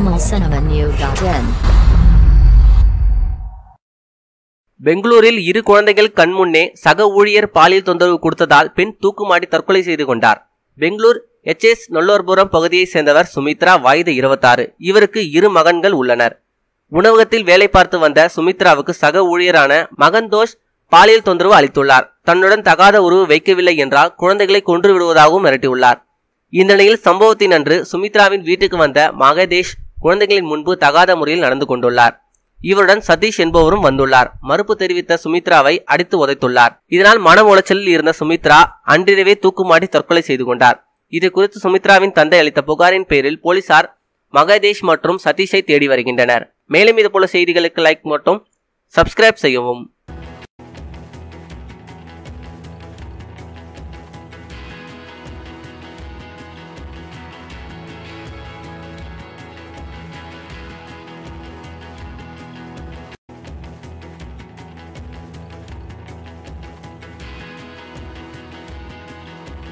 tamilcinemanew.in பெங்களூரில் இரு குழந்தைகள் கண்முன்னே சக ஊழியர் பாலியல் தொந்தரவு கொடுத்ததால் பெண் தூக்குமாடி தற்கொலை செய்து கொண்டார் பெங்களூர் எச்எஸ் நொல்லோர்புரம் பகுதியைச் சேர்ந்தவர் சுமித்ரா வயது இருபத்தாறு இவருக்கு இரு மகன்கள் உள்ளனர் உணவகத்தில் வேலை பார்த்து வந்த சுமித்ராவுக்கு சக ஊழியரான மகன்தோஷ் பாலியல் தொந்தரவு அளித்துள்ளார் தன்னுடன் தகாத உறவு வைக்கவில்லை என்றால் குழந்தைகளை கொன்று விடுவதாகவும் மிரட்டியுள்ளார் இந்த நிலையில் சம்பவத்தின் அன்று சுமித்ராவின் வீட்டுக்கு வந்த மகதேஷ் குழந்தைகளின் முன்பு தகாத முறையில் நடந்து கொண்டுள்ளார் இவருடன் சதீஷ் என்பவரும் வந்துள்ளார் மறுப்பு தெரிவித்த சுமித்ராவை அடித்து உதைத்துள்ளார் இதனால் மன உளைச்சலில் இருந்த சுமித்ரா அன்றிரவே தூக்குமாட்டி தற்கொலை செய்து கொண்டார் இது குறித்து சுமித்ராவின் தந்தை அளித்த புகாரின் பேரில் போலீசார் மகதேஷ் மற்றும் சதீஷை தேடி வருகின்றனர் மேலும் இது போல செய்திகளுக்கு லைக் மட்டும் சப்ஸ்கிரைப் செய்யவும்